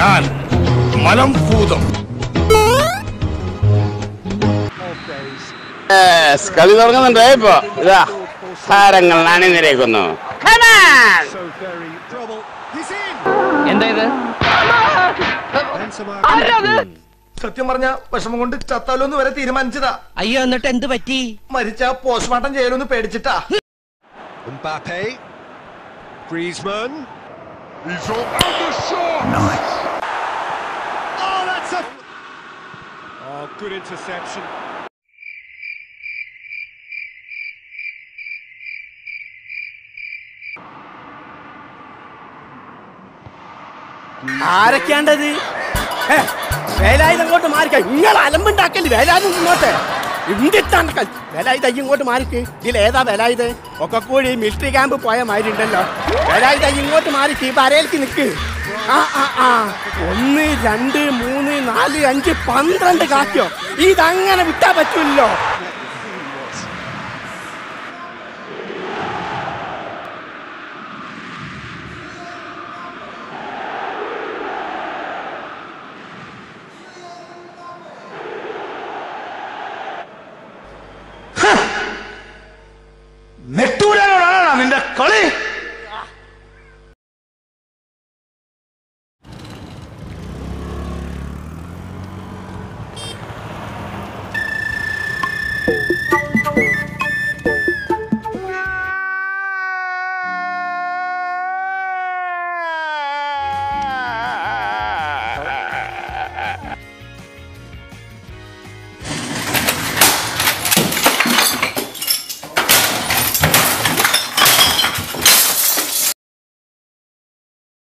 ഞാൻ മലം ഭൂതം കളി തുടങ്ങുന്നുണ്ട് ഇപ്പൊ ഇതാ താരങ്ങൾ അണിനിരക്കുന്നു എന്താ ഇത് സത്യം പറഞ്ഞ വിഷമം കൊണ്ട് ചത്താലോന്ന് വരെ തീരുമാനിച്ചതാ അയ്യോ എന്നിട്ട് എന്ത് പറ്റി മരിച്ച പോസ്റ്റ്മോർട്ടം ചെയ്യലൊന്ന് പേടിച്ചിട്ടാ Mbappe. Griezmann. Oh, that's a. Oh, good interception. ആരൊക്കെയാണ്ടത് വേലായുധം ഇങ്ങോട്ട് മാറിക്ക നിങ്ങൾ അലമ്പുണ്ടാക്കല് വേലായുധം ഇങ്ങോട്ട് ഇന്ത്യത്താണ് വേലായുധ ഇങ്ങോട്ട് മാറിക്ക് ഇതിൽ ഏതാ വേലായുധ ഒക്കെ കൂടി മിലിറ്ററി ക്യാമ്പ് പോയ മാതിരി ഉണ്ടല്ലോ വേലായുധ ഇങ്ങോട്ട് മാറിക്ക് ഈ വരയിലേക്ക് നിൽക്ക് ആ ആ ആ ഒന്ന് രണ്ട് മൂന്ന് നാല് അഞ്ച് പന്ത്രണ്ട് കാക്കോ ഇതങ്ങനെ വിട്ടാ പറ്റൂല്ലോ നെട്ടൂരാനോടാണ് നിന്റെ കളി